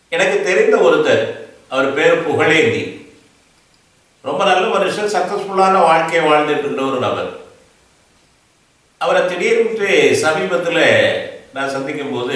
எனக்கு தெரிந்த ஒருத்தர் அவர் பேர் புகழேந்தி ரொம்ப நல்ல மனுஷன் சக்ஸஸ்ஃபுல்லான வாழ்க்கையை வாழ்ந்துட்டு இருந்த ஒரு நபர் அவரை திடீர்னு சமீபத்தில் நான் சந்திக்கும் போது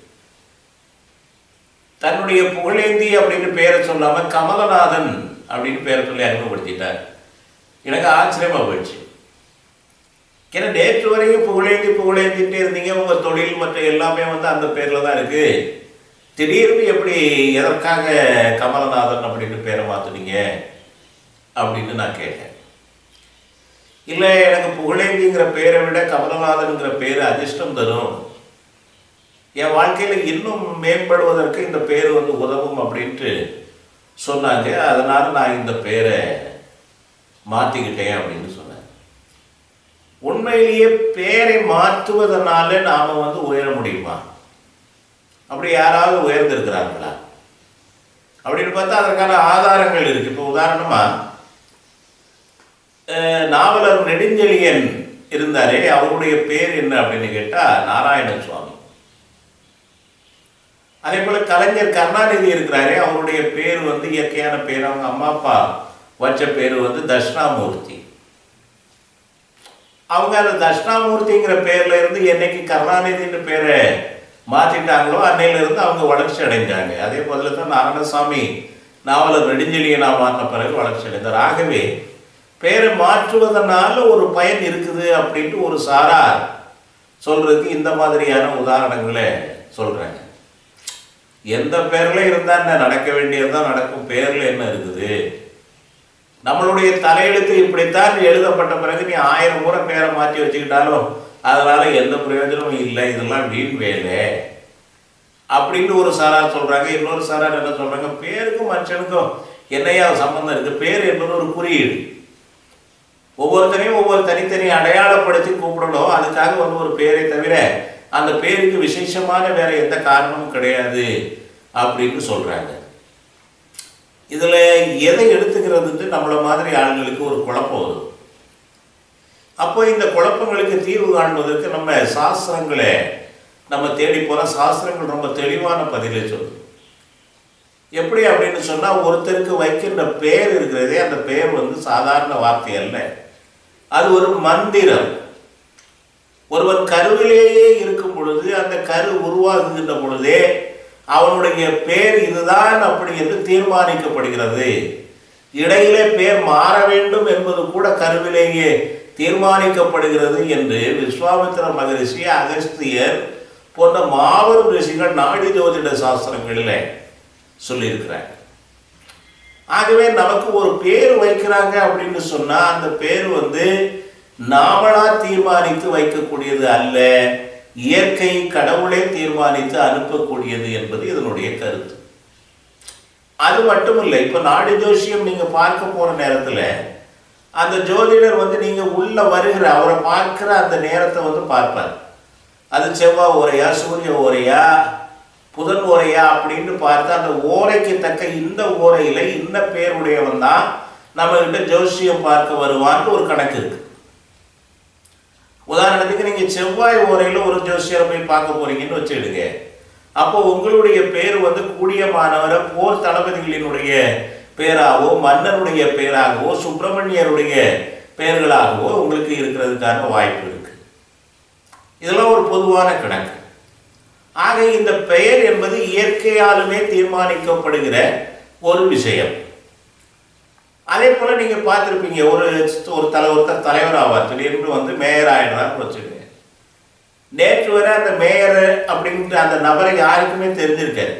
தன்னுடைய புகழேந்தி அப்படின்னு பேரை சொல்லாம கமலநாதன் அப்படின்னு பேரை சொல்லி அறிமுகப்படுத்திட்டார் எனக்கு ஆச்சரியமா போயிடுச்சு ஏன்னா நேற்று வரையும் புகழேந்தி புகழேந்திட்டே இருந்தீங்க உங்க தொழில் மற்ற எல்லாமே வந்து அந்த பேர்ல தான் இருக்கு திடீர்னு எப்படி எதற்காக கமலநாதன் அப்படின்னு பேரை மாத்துனீங்க அப்படின்னு நான் கேட்டேன் இல்லை எனக்கு புகழேந்திங்கிற பேரை விட கமலநாதன்ங்கிற பேர் அதிர்ஷ்டம் தரும் என் வாழ்க்கையில் இன்னும் மேம்படுவதற்கு இந்த பேர் வந்து உதவும் அப்படின்ட்டு சொன்னாங்க அதனால நான் இந்த பேரை மாற்றிக்கிட்டேன் அப்படின்னு சொன்னேன் உண்மையிலேயே பேரை மாற்றுவதனால நாம வந்து உயர முடியுமா அப்படி யாராவது உயர்ந்திருக்கிறாங்களா அப்படின்னு பார்த்தா அதற்கான ஆதாரங்கள் இருக்கு இப்போ உதாரணமா அஹ், நாவலர் நெடுஞ்செழியன் இருந்தாரே அவருடைய பேர் என்ன அப்படின்னு கேட்டா நாராயண சுவாமி அதே போல கலைஞர் கருணாநிதி இருக்கிறாரே அவருடைய பேர் வந்து இயற்கையான பேர் அவங்க அம்மா அப்பா வச்ச பேர் வந்து தட்சிணாமூர்த்தி அவங்க அந்த தட்சிணாமூர்த்திங்கிற பேர்ல இருந்து என்னைக்கு கருணாநிதின்னு பேரை மாத்திட்டாங்களோ அன்னையில இருந்து அவங்க வளர்ச்சி அடைஞ்சாங்க அதே போல தான் நாராயணசாமி நாவலர் நெடுஞ்செழியனா மாறின பிறகு வளர்ச்சி அடைந்தார் ஆகவே பேரை மாற்றுவதனால ஒரு பயன் இருக்குது அப்படின்ட்டு ஒரு சாரார் சொல்றதுக்கு இந்த மாதிரியான உதாரணங்களை சொல்றாங்க எந்த பேர்ல இருந்தா என்ன நடக்க வேண்டியதுதான் நடக்கும் பேர்ல என்ன இருக்குது நம்மளுடைய தலையெழுத்து இப்படித்தான் எழுதப்பட்ட பிறகு நீ ஆயிரம் முறை பேரை மாற்றி வச்சுக்கிட்டாலும் அதனால எந்த பிரயோஜனமும் இல்லை இதெல்லாம் வீண் வேலை அப்படின்னு ஒரு சாரார் சொல்றாங்க இன்னொரு சாரார் என்ன சொல்றாங்க பேருக்கும் மனுஷனுக்கும் என்னையா சம்பந்தம் இருக்கு பேர் என்பது ஒரு குறியீடு ஒவ்வொருத்தரையும் ஒவ்வொரு தனித்தனி அடையாளப்படுத்தி கூப்பிடணும் அதுக்காக வந்து ஒரு பேரை தவிர அந்த பேருக்கு விசேஷமான வேற எந்த காரணமும் கிடையாது அப்படின்னு சொல்றாங்க இதுல எதை எடுத்துக்கிறதுக்கு நம்மள மாதிரி ஆளுங்களுக்கு ஒரு குழப்பம் வரும் அப்போ இந்த குழப்பங்களுக்கு தீர்வு காண்பதற்கு நம்ம சாஸ்திரங்களை நம்ம தேடி போற சாஸ்திரங்கள் ரொம்ப தெளிவான பதிலை சொல்லுது எப்படி அப்படின்னு சொன்னா ஒருத்தருக்கு வைக்கின்ற பெயர் இருக்கிறதே அந்த பெயர் வந்து சாதாரண வார்த்தை அல்ல அது ஒரு மந்திரம் ஒருவன் கருவிலேயே இருக்கும் பொழுது அந்த கரு உருவாகுகின்ற பொழுதே அவனுடைய பேர் இதுதான் அப்படி என்று தீர்மானிக்கப்படுகிறது இடையிலே பேர் மாற வேண்டும் என்பது கூட கருவிலேயே தீர்மானிக்கப்படுகிறது என்று விஸ்வாமித்திர மகரிஷி அகஸ்தியர் போன்ற மாபெரும் ரிஷிகள் நாடி ஜோதிட சாஸ்திரங்களில் சொல்லியிருக்கிறாங்க ஆகவே நமக்கு ஒரு பேர் வைக்கிறாங்க அப்படின்னு சொன்னா அந்த பேர் வந்து நாமளா தீர்மானித்து வைக்கக்கூடியது அல்ல இயற்கை கடவுளே தீர்மானித்து அனுப்பக்கூடியது என்பது இதனுடைய கருத்து அது மட்டும் இல்லை இப்ப நாடி ஜோசியம் நீங்க பார்க்க போற நேரத்துல அந்த ஜோதிடர் வந்து நீங்க உள்ள வருகிற அவரை பார்க்கிற அந்த நேரத்தை வந்து பார்ப்பார் அது செவ்வாய் ஓரையா சூரிய ஓரையா புதன் ஓரையா அப்படின்னு பார்த்து அந்த ஓரைக்கு தக்க இந்த ஓரையில இந்த பேருடையவன் தான் நம்ம கிட்ட ஜோசியம் பார்க்க வருவான்னு ஒரு கணக்கு இருக்கு உதாரணத்துக்கு நீங்க செவ்வாய் ஓரையில ஒரு ஜோசியரை போய் பார்க்க போறீங்கன்னு வச்சுடுங்க அப்போ உங்களுடைய பேர் வந்து கூடியமானவரை போர் தளபதிகளினுடைய பேராகவோ மன்னனுடைய பேராகவோ சுப்பிரமணியருடைய பெயர்களாகவோ உங்களுக்கு இருக்கிறதுக்கான வாய்ப்பு இருக்கு இதெல்லாம் ஒரு பொதுவான கணக்கு ஆக இந்த பெயர் என்பது இயற்கையாலுமே தீர்மானிக்கப்படுகிற ஒரு விஷயம் அதே போல நீங்க பார்த்திருப்பீங்க ஒரு ஒரு தலை ஒருத்தர் தலைவர் ஆவார் திடீர்னு வந்து மேயர் ஆயிடுறான்னு வச்சுடுங்க நேற்று வரை அந்த மேயர் அப்படின்ற அந்த நபரை யாருக்குமே தெரிஞ்சிருக்காரு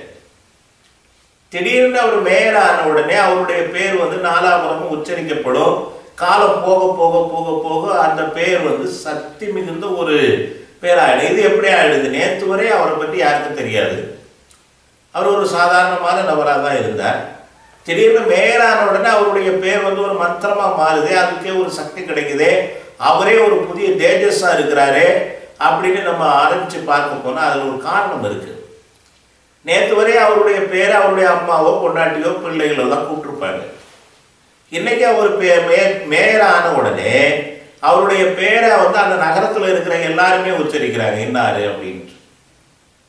திடீர்னு அவர் மேயர் ஆன உடனே அவருடைய பேர் வந்து நாலாபுரமும் உச்சரிக்கப்படும் காலம் போக போக போக போக அந்த பேர் வந்து சக்தி மிகுந்த ஒரு பேராயிடும் இது எப்படி ஆயிடுது நேற்று வரை அவரை பற்றி யாருக்கும் தெரியாது அவர் ஒரு சாதாரணமான நபராக தான் இருந்தார் திடீர்னு மேயரான உடனே அவருடைய பேர் வந்து ஒரு மந்திரமா மாறுது அதுக்கே ஒரு சக்தி கிடைக்குது அவரே ஒரு புதிய தேஜஸா இருக்கிறாரு அப்படின்னு நம்ம ஆரம்பிச்சு பார்க்க போனா அதுல ஒரு காரணம் இருக்கு நேற்று வரை அவருடைய பேரை அவருடைய அம்மாவோ பொண்டாட்டியோ பிள்ளைகளோ தான் கூப்பிட்டுருப்பாங்க இன்னைக்கு அவர் பே- மே- மேயர் ஆன உடனே அவருடைய பேரை வந்து அந்த நகரத்துல இருக்கிற எல்லாருமே உச்சரிக்கிறாங்க இன்னாரு அப்படின்ட்டு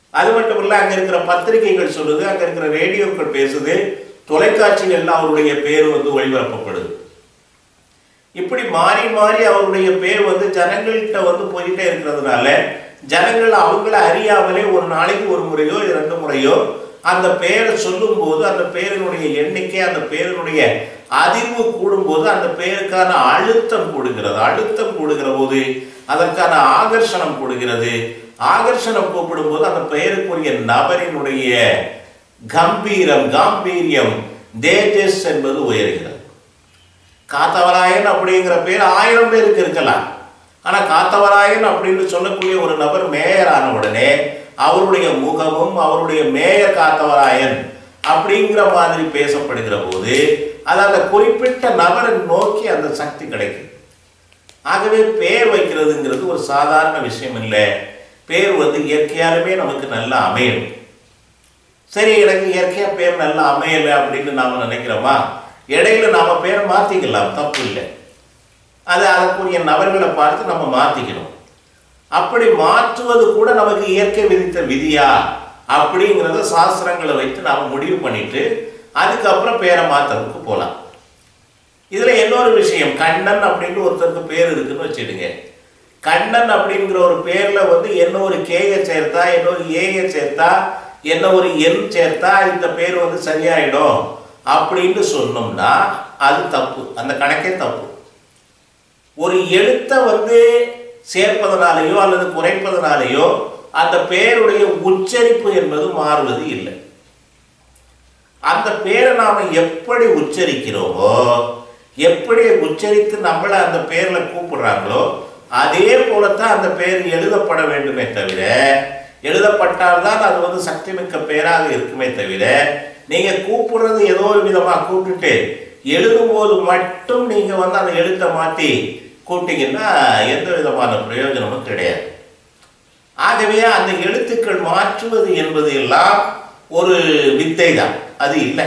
அது மட்டும் இல்ல அங்க இருக்கிற பத்திரிகைகள் சொல்லுது அங்க இருக்கிற ரேடியோக்கள் பேசுது தொலைக்காட்சிகள் அவருடைய பேர் வந்து ஒளிபரப்பப்படுது இப்படி மாறி மாறி அவருடைய பேர் வந்து ஜனங்கள்கிட்ட வந்து போயிட்டே இருக்கிறதுனால ஜனங்கள் அவங்கள அறியாமலே ஒரு நாளைக்கு ஒரு முறையோ இரண்டு முறையோ அந்த பெயரை சொல்லும்போது அந்த பேரினுடைய எண்ணிக்கை அந்த பேரினுடைய அதிர்வு கூடும்போது அந்த பெயருக்கான அழுத்தம் கூடுகிறது அழுத்தம் கூடுகிற போது அதற்கான ஆகர்ஷணம் கூடுகிறது ஆகர்ஷணம் கூப்பிடும்போது அந்த பெயருக்குரிய நபரினுடைய கம்பீரம் காம்பீரியம் தேஜஸ் என்பது உயர்கிறது காத்தவராயன் அப்படிங்கிற பேர் ஆயிரம் பேருக்கு இருக்கலாம் ஆனா காத்தவராயன் அப்படின்னு சொல்லக்கூடிய ஒரு நபர் மேயர் ஆன உடனே அவருடைய முகமும் அவருடைய மேயர் காத்தவராயன் அப்படிங்கிற மாதிரி பேசப்படுகிற போது அது அந்த குறிப்பிட்ட நபரை நோக்கி அந்த சக்தி கிடைக்கும் ஆகவே பேர் வைக்கிறதுங்கிறது ஒரு சாதாரண விஷயம் இல்லை பேர் வந்து இயற்கையாலுமே நமக்கு நல்லா அமையும் சரி எனக்கு இயற்கையா பேர் நல்லா அமையலை அப்படின்னு நாம நினைக்கிறோமா இடையில நாம பேரை மாத்திக்கலாம் தப்பு இல்லை அது அதற்குரிய நபர்களை பார்த்து நம்ம மாத்திக்கணும் அப்படி மாற்றுவது கூட நமக்கு இயற்கை விதித்த விதியா அப்படிங்கிறத சாஸ்திரங்களை வைத்து நாம முடிவு பண்ணிட்டு அதுக்கப்புறம் பேரை மாத்துறதுக்கு போகலாம் இதுல இன்னொரு விஷயம் கண்ணன் அப்படின்னு ஒருத்தருக்கு பேர் இருக்குன்னு வச்சுடுங்க கண்ணன் அப்படிங்கிற ஒரு பேர்ல வந்து என்ன ஒரு கேய சேர்த்தா என்ன ஒரு ஏய சேர்த்தா என்ன ஒரு எண் சேர்த்தா இந்த பேர் வந்து சரியாயிடும் அப்படின்னு சொன்னோம்னா அது தப்பு அந்த கணக்கே தப்பு ஒரு எழுத்தை வந்து சேர்ப்பதனாலேயோ அல்லது குறைப்பதனாலேயோ அந்த பெயருடைய உச்சரிப்பு என்பது மாறுவது இல்லை அந்த பேரை நாம எப்படி உச்சரிக்கிறோமோ எப்படி உச்சரித்து நம்மளை அந்த பேர்ல கூப்பிடுறாங்களோ அதே போலத்தான் அந்த பேர் எழுதப்பட வேண்டுமே தவிர எழுதப்பட்டால்தான் அது வந்து சக்தி மிக்க பேராக இருக்குமே தவிர நீங்க கூப்பிடுறது ஏதோ ஒரு விதமா கூப்பிட்டுட்டு எழுதும்போது மட்டும் நீங்க வந்து அந்த எழுத்தை மாத்தி கூப்பிட்டீங்கன்னா எந்த விதமான பிரயோஜனமும் கிடையாது ஆகவே அந்த எழுத்துக்கள் மாற்றுவது என்பது எல்லாம் ஒரு வித்தை தான் அது இல்லை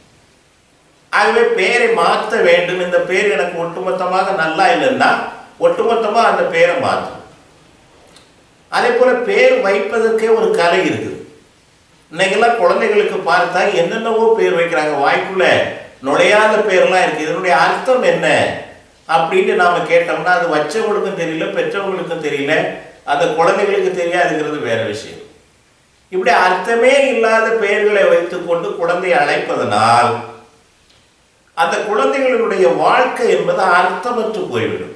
ஆகவே பேரை மாற்ற வேண்டும் இந்த பேர் எனக்கு ஒட்டுமொத்தமாக நல்லா இல்லைன்னா ஒட்டுமொத்தமா அந்த பேரை மாற்றும் அதே போல பேர் வைப்பதற்கே ஒரு கலை இருக்குது இன்னைக்கெல்லாம் குழந்தைகளுக்கு பார்த்தா என்னென்னவோ பேர் வைக்கிறாங்க வாய்க்குள்ள நுழையாத பேர்லாம் இருக்கு இதனுடைய அர்த்தம் என்ன அப்படின்னு நாம கேட்டோம்னா அது வச்சவங்களுக்கும் தெரியல பெற்றவங்களுக்கும் தெரியல அந்த குழந்தைகளுக்கு தெரியாதுங்கிறது வேற விஷயம் இப்படி அர்த்தமே இல்லாத பெயர்களை வைத்துக்கொண்டு குழந்தையை அழைப்பதனால் அந்த குழந்தைகளுடைய வாழ்க்கை என்பது அர்த்தமற்று போய்விடும்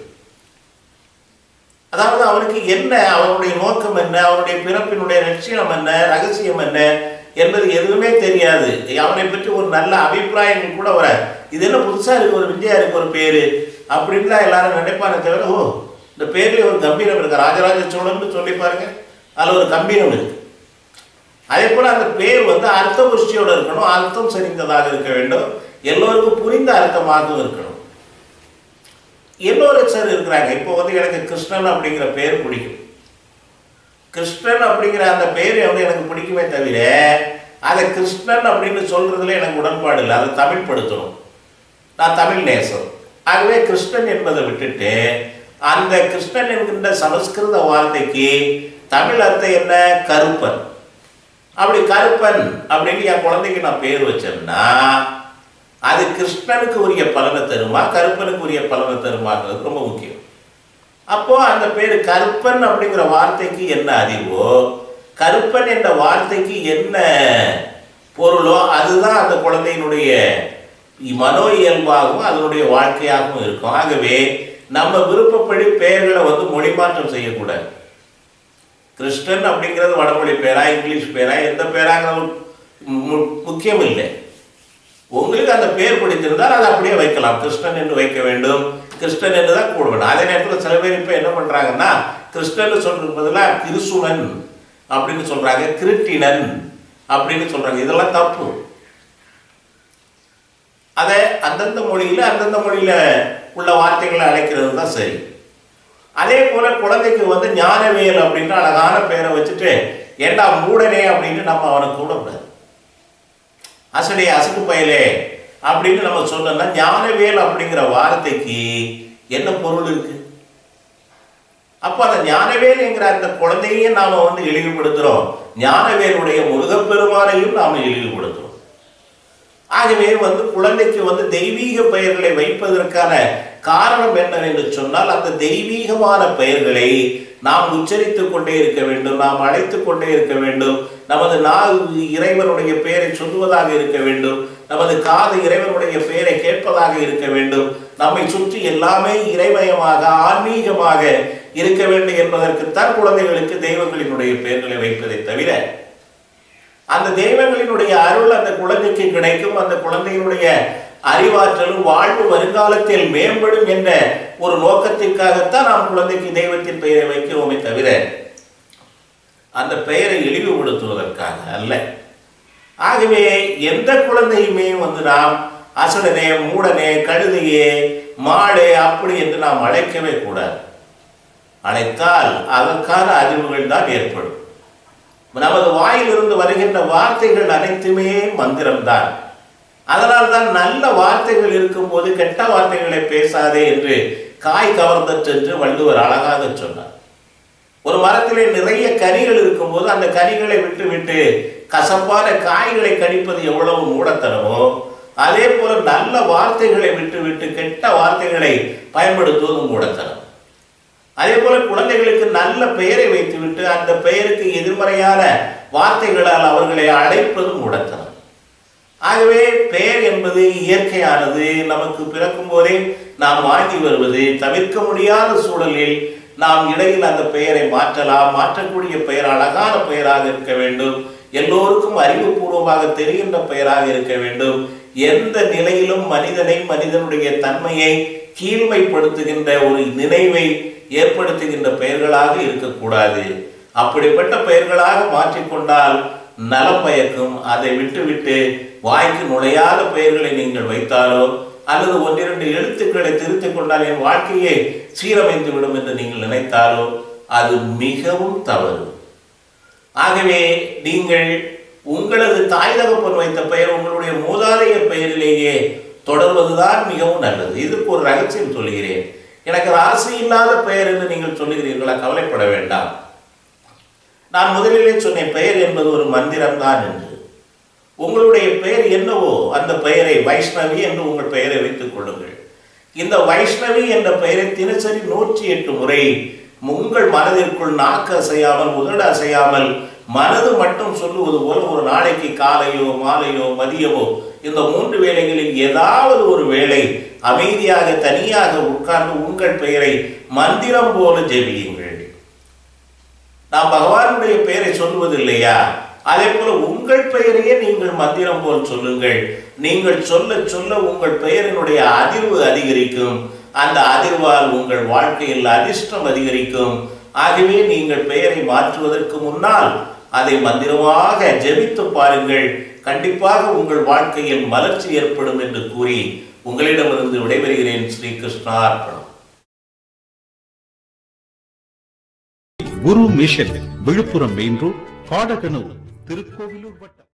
அதாவது அவனுக்கு என்ன அவனுடைய நோக்கம் என்ன அவனுடைய பிறப்பினுடைய லட்சியம் என்ன ரகசியம் என்ன என்பது எதுவுமே தெரியாது அவனை பற்றி ஒரு நல்ல அபிப்பிராயங்கள் கூட வர இது என்ன புதுசா இருக்கு ஒரு விஜயா இருக்கு ஒரு பேரு அப்படின்னு தான் எல்லாரும் நினைப்பாங்க தவிர ஓ இந்த பேர்ல ஒரு கம்பீரம் இருக்கு ராஜராஜ சோழன் சொல்லி பாருங்க அதுல ஒரு கம்பீரம் இருக்கு அதே போல அந்த பேர் வந்து அர்த்த புஷ்டியோட இருக்கணும் அர்த்தம் சரிந்ததாக இருக்க வேண்டும் எல்லோருக்கும் புரிந்த அர்த்தமாகவும் இருக்கணும் இன்னொரு சார் இருக்கிறாங்க இப்போ வந்து எனக்கு கிருஷ்ணன் அப்படிங்கிற பேர் பிடிக்கும் கிருஷ்ணன் அப்படிங்கிற அந்த பேர் வந்து எனக்கு பிடிக்குமே தவிர அதை கிருஷ்ணன் அப்படின்னு சொல்றதுல எனக்கு உடன்பாடு இல்லை அதை தமிழ் படுத்தணும் நான் தமிழ் நேசம் ஆகவே கிருஷ்ணன் என்பதை விட்டுட்டு அந்த கிருஷ்ணன் என்கின்ற சமஸ்கிருத வார்த்தைக்கு தமிழ் அர்த்தம் என்ன கருப்பன் அப்படி கருப்பன் அப்படின்னு என் குழந்தைக்கு நான் பேர் வச்சேன்னா அது கிருஷ்ணனுக்கு உரிய பலனை தருமா கருப்பனுக்கு உரிய பலனை தருமாங்கிறது ரொம்ப முக்கியம் அப்போ அந்த பேர் கருப்பன் அப்படிங்கிற வார்த்தைக்கு என்ன அறிவோ கருப்பன் என்ற வார்த்தைக்கு என்ன பொருளோ அதுதான் அந்த குழந்தையினுடைய மனோ இயல்பாகவும் அதனுடைய வாழ்க்கையாகவும் இருக்கும் ஆகவே நம்ம விருப்பப்படி பெயர்களை வந்து மொழி மாற்றம் செய்யக்கூடாது கிருஷ்ணன் அப்படிங்கிறது வடமொழி பேரா இங்கிலீஷ் பேரா எந்த பேராங்கிறது மு- முக்கியம் இல்லை உங்களுக்கு அந்த பேர் பிடித்திருந்தால் அதை அப்படியே வைக்கலாம் கிருஷ்ணன் என்று வைக்க வேண்டும் கிருஷ்ணன் என்று தான் கூடுவேன் அதே நேரத்தில் சில பேர் இப்போ என்ன பண்றாங்கன்னா கிருஷ்ணன் சொல்றது பதிலாக கிருசுனன் அப்படின்னு சொல்றாங்க கிருட்டினன் அப்படின்னு சொல்றாங்க இதெல்லாம் தப்பு அதை அந்தந்த மொழியில அந்தந்த மொழியில உள்ள வார்த்தைகளை அழைக்கிறது தான் சரி அதே போல குழந்தைக்கு வந்து ஞானவேல் அப்படின்ற அழகான பேரை வச்சுட்டு ஏண்டா மூடனே அப்படின்னு நம்ம அவனுக்கு கூடக்கூடாது அசடே அசட்டு பயலே அப்படின்னு நம்ம சொன்னோம்னா ஞானவேல் அப்படிங்கிற வார்த்தைக்கு என்ன பொருள் இருக்கு அப்ப அந்த ஞானவேல் என்கிற அந்த குழந்தையே நாம வந்து இழிவுபடுத்துறோம் ஞானவேலுடைய முருகப்பெருமானையும் நாம இழிவுபடுத்துறோம் ஆகவே வந்து குழந்தைக்கு வந்து தெய்வீக பெயர்களை வைப்பதற்கான காரணம் என்னவென்று சொன்னால் அந்த தெய்வீகமான பெயர்களை நாம் உச்சரித்துக் கொண்டே இருக்க வேண்டும் நாம் அழைத்துக் கொண்டே இருக்க வேண்டும் நமது நாவு இறைவனுடைய பெயரை சொல்லுவதாக இருக்க வேண்டும் நமது காது இறைவனுடைய பெயரை கேட்பதாக இருக்க வேண்டும் நம்மை சுற்றி எல்லாமே இறைமயமாக ஆன்மீகமாக இருக்க வேண்டும் என்பதற்குத்தான் குழந்தைகளுக்கு தெய்வங்களினுடைய பெயர்களை வைப்பதை தவிர அந்த தெய்வங்களினுடைய அருள் அந்த குழந்தைக்கு கிடைக்கும் அந்த குழந்தையினுடைய அறிவாற்றலும் வாழ்வு வருங்காலத்தில் மேம்படும் என்ற ஒரு நோக்கத்திற்காகத்தான் நாம் குழந்தைக்கு தெய்வத்தின் பெயரை வைக்கிறோமே தவிர அந்த பெயரை இழிவுபடுத்துவதற்காக அல்ல ஆகவே எந்த குழந்தையுமே வந்து நாம் அசடனே மூடனே கழுதையே மாடே அப்படி என்று நாம் அழைக்கவே கூடாது அழைத்தால் அதற்கான அறிவுகள் தான் ஏற்படும் நமது வாயிலிருந்து வருகின்ற வார்த்தைகள் அனைத்துமே மந்திரம்தான் அதனால் தான் நல்ல வார்த்தைகள் இருக்கும்போது கெட்ட வார்த்தைகளை பேசாதே என்று காய் கவர்ந்தற்றென்று வள்ளுவர் அழகாக சொன்னார் ஒரு மரத்திலே நிறைய கனிகள் இருக்கும்போது அந்த கனிகளை விட்டு விட்டு கசப்பான காய்களை கடிப்பது எவ்வளவு மூடத்தனமோ அதே போல நல்ல வார்த்தைகளை விட்டு விட்டு கெட்ட வார்த்தைகளை பயன்படுத்துவது மூடத்தனம் அதே போல குழந்தைகளுக்கு நல்ல பெயரை வைத்துவிட்டு அந்த பெயருக்கு எதிர்மறையான வார்த்தைகளால் அவர்களை அழைப்பது மூடத்தனம் ஆகவே பெயர் என்பது இயற்கையானது நமக்கு பிறக்கும் போதே நாம் வாங்கி வருவது தவிர்க்க முடியாத சூழலில் நாம் இடையில் அந்த பெயரை மாற்றலாம் மாற்றக்கூடிய பெயர் அழகான பெயராக இருக்க வேண்டும் எல்லோருக்கும் அறிவுபூர்வமாக தெரிகின்ற பெயராக இருக்க வேண்டும் எந்த நிலையிலும் மனிதனை மனிதனுடைய தன்மையை கீழ்மைப்படுத்துகின்ற ஒரு நினைவை ஏற்படுத்துகின்ற பெயர்களாக இருக்கக்கூடாது அப்படிப்பட்ட பெயர்களாக மாற்றிக்கொண்டால் நலம் பயக்கும் அதை விட்டுவிட்டு வாய்க்கு நுழையாத பெயர்களை நீங்கள் வைத்தாலோ அல்லது ஒன்றிரண்டு எழுத்துக்களை திருத்திக் கொண்டால் என் வாழ்க்கையை சீரமைந்து விடும் என்று நீங்கள் நினைத்தாலோ அது மிகவும் தவறு ஆகவே நீங்கள் உங்களது தாய் தகப்பன் வைத்த பெயர் உங்களுடைய மூதாதையர் பெயரிலேயே தொடர்வதுதான் மிகவும் நல்லது இதுக்கு ஒரு ரகசியம் சொல்கிறேன் எனக்கு ராசி இல்லாத பெயர் என்று நீங்கள் சொல்லுகிறீர்களா கவலைப்பட வேண்டாம் நான் முதலிலே சொன்னேன் பெயர் என்பது ஒரு மந்திரம் தான் என்று உங்களுடைய பெயர் என்னவோ அந்த பெயரை வைஷ்ணவி என்று உங்கள் பெயரை வைத்துக் கொள்ளுங்கள் இந்த வைஷ்ணவி என்ற பெயரை தினசரி நூற்றி எட்டு முறை உங்கள் மனதிற்குள் நாக்கு அசையாமல் உதடு அசையாமல் மனது மட்டும் சொல்லுவது போல ஒரு நாளைக்கு காலையோ மாலையோ மதியமோ இந்த மூன்று வேளைகளில் ஏதாவது ஒரு வேளை அமைதியாக தனியாக உட்கார்ந்து உங்கள் பெயரை மந்திரம் போல ஜெபியுங்கள் நாம் பகவானுடைய பெயரை சொல்லுவது இல்லையா அதே போல உங்கள் பெயரையே நீங்கள் மந்திரம் போல் சொல்லுங்கள் நீங்கள் சொல்ல சொல்ல உங்கள் பெயரினுடைய அதிர்வு அதிகரிக்கும் அந்த அதிர்வால் உங்கள் வாழ்க்கையில் அதிர்ஷ்டம் அதிகரிக்கும் ஆகவே நீங்கள் பெயரை மாற்றுவதற்கு முன்னால் அதை மந்திரமாக ஜெபித்து பாருங்கள் கண்டிப்பாக உங்கள் வாழ்க்கையில் மலர்ச்சி ஏற்படும் என்று கூறி உங்களிடமிருந்து விடைபெறுகிறேன் Shri Krishna Arpanam Guru mission Villupuram main road Kadaganur Thirukkovilur வட்டம்